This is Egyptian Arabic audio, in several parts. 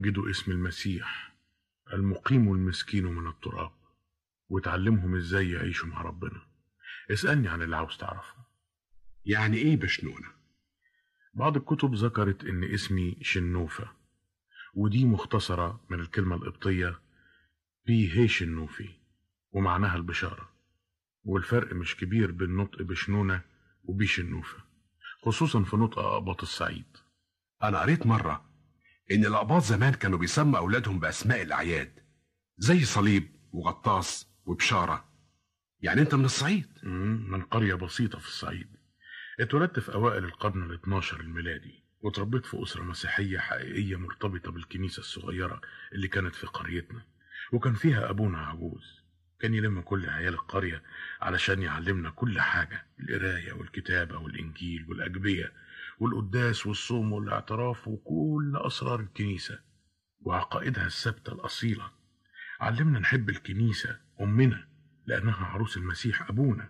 جدوا اسم المسيح المقيم المسكين من التراب وتعلمهم ازاي يعيشوا مع ربنا اسألني عن اللي عاوز تعرفه يعني ايه بشنونة بعض الكتب ذكرت ان اسمي شنوفة ودي مختصرة من الكلمة القبطية بي هي شنوفي ومعناها البشارة والفرق مش كبير بين نطق بشنونة وبيشنوفة خصوصا في نطق أقباط الصعيد انا قريت مرة ان الاباط زمان كانوا بيسموا اولادهم باسماء الاعياد زي صليب وغطاس وبشارة يعني انت من الصعيد مم، من قرية بسيطة في الصعيد اتولدت في أوائل القرن ال 12 الميلادي وتربيت في أسرة مسيحية حقيقية مرتبطة بالكنيسة الصغيرة اللي كانت في قريتنا وكان فيها أبونا عجوز كان يلم كل عيال القرية علشان يعلمنا كل حاجة القراية والكتابة والإنجيل والأجبية والقداس والصوم والاعتراف وكل أسرار الكنيسة وعقائدها الثابتة الأصيلة علمنا نحب الكنيسة أمنا لأنها عروس المسيح أبونا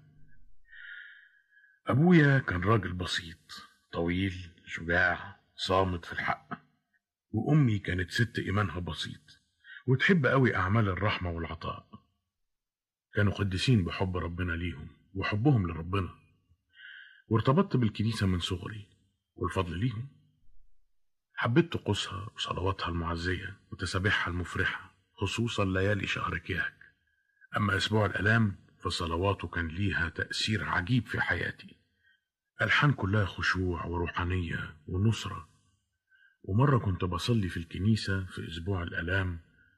أبويا كان راجل بسيط طويل شجاع صامت في الحق وأمي كانت ست إيمانها بسيط وتحب قوي أعمال الرحمة والعطاء كانوا قديسين بحب ربنا ليهم وحبهم لربنا وارتبطت بالكنيسة من صغري والفضل ليهم حبيت طقوسها وصلواتها المعزية وتسابيحها المفرحة خصوصا ليالي شهر كياك أما أسبوع الآلام فصلواته كان ليها تأثير عجيب في حياتي ألحان كلها خشوع وروحانية ونصرة ومرة كنت بصلي في الكنيسة في أسبوع الآلام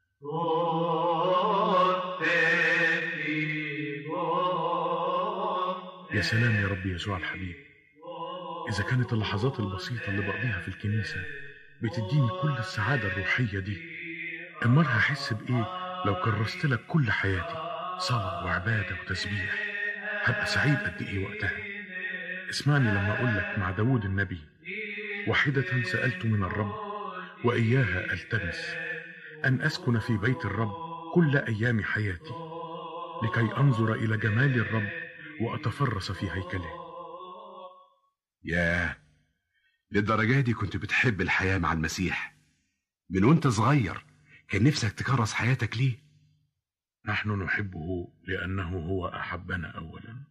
يا سلام يا رب يسوع الحبيب إذا كانت اللحظات البسيطة اللي بقضيها في الكنيسة بتديني كل السعادة الروحية دي أمال هحس بإيه لو كرست لك كل حياتي صلاة وعبادة وتسبيح هبقى سعيد قد إيه وقتها اسمعني لما أقول لك مع داود النبي واحدة سألت من الرب وإياها ألتمس أن أسكن في بيت الرب كل أيام حياتي لكي أنظر إلى جمال الرب وأتفرس في هيكله ياه للدرجة دي كنت بتحب الحياة مع المسيح من وانت صغير كان نفسك تكرس حياتك ليه نحن نحبه لأنه هو أحبنا أولا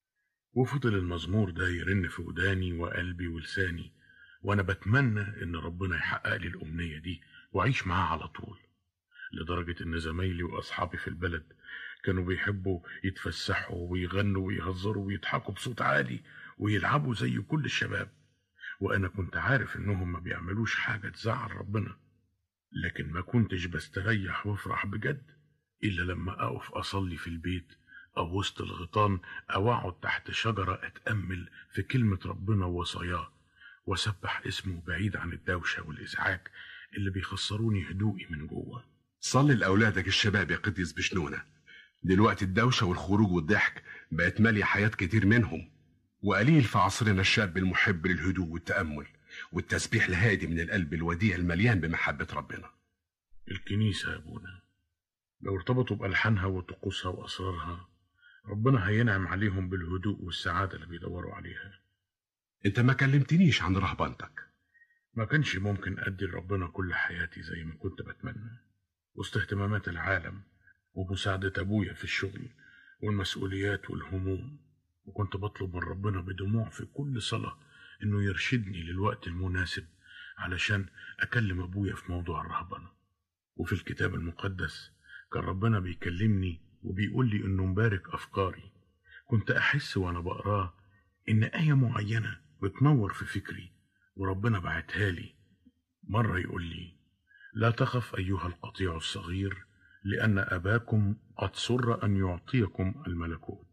وفضل المزمور ده يرن في وداني وقلبي ولساني وأنا بتمنى إن ربنا يحقق لي الأمنية دي وأعيش معاه على طول لدرجة إن زمايلي وأصحابي في البلد كانوا بيحبوا يتفسحوا ويغنوا ويهزروا ويضحكوا بصوت عالي ويلعبوا زي كل الشباب وأنا كنت عارف إنهم ما بيعملوش حاجة تزعل ربنا لكن ما كنتش بستريح وافرح بجد إلا لما أقف أصلي في البيت أو وسط الغيطان أو أقعد تحت شجرة أتأمل في كلمة ربنا ووصاياه وأسبح اسمه بعيد عن الدوشة والإزعاج اللي بيخسروني هدوئي من جوه صلي لأولادك الشباب يا قديس بشنونة دلوقتي الدوشة والخروج والضحك بقت مالية حياة كتير منهم وقليل في عصرنا الشاب المحب للهدوء والتأمل والتسبيح الهادي من القلب الوديع المليان بمحبة ربنا الكنيسة يا أبونا لو ارتبطوا بألحانها وطقوسها وأسرارها ربنا هينعم عليهم بالهدوء والسعادة اللي بيدوروا عليها انت ما كلمتنيش عن رهبانتك ما كانش ممكن أدي لربنا كل حياتي زي ما كنت بتمنى وسط اهتمامات العالم ومساعدة أبويا في الشغل والمسؤوليات والهموم وكنت بطلب من ربنا بدموع في كل صلاة إنه يرشدني للوقت المناسب علشان أكلم أبويا في موضوع الرهبنة وفي الكتاب المقدس كان ربنا بيكلمني وبيقول لي إنه مبارك أفكاري كنت أحس وأنا بقراه إن آية معينة بتنور في فكري وربنا بعتها لي مرة يقول لي لا تخف أيها القطيع الصغير لأن أباكم قد سر أن يعطيكم الملكوت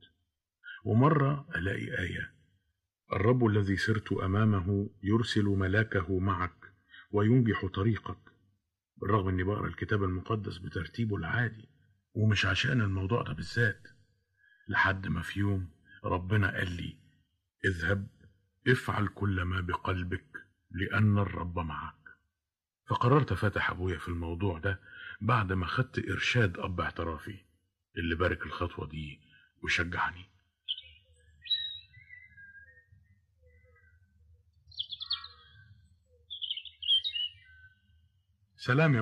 ومرة ألاقي آية الرب الذي سرت أمامه يرسل ملاكه معك وينجح طريقك بالرغم أني بقرأ الكتاب المقدس بترتيبه العادي ومش عشان الموضوع ده بالذات لحد ما في يوم ربنا قال لي اذهب افعل كل ما بقلبك لأن الرب معك فقررت أفتح أبويا في الموضوع ده بعد ما خدت إرشاد أب اعترافي اللي بارك الخطوة دي وشجعني سلام يا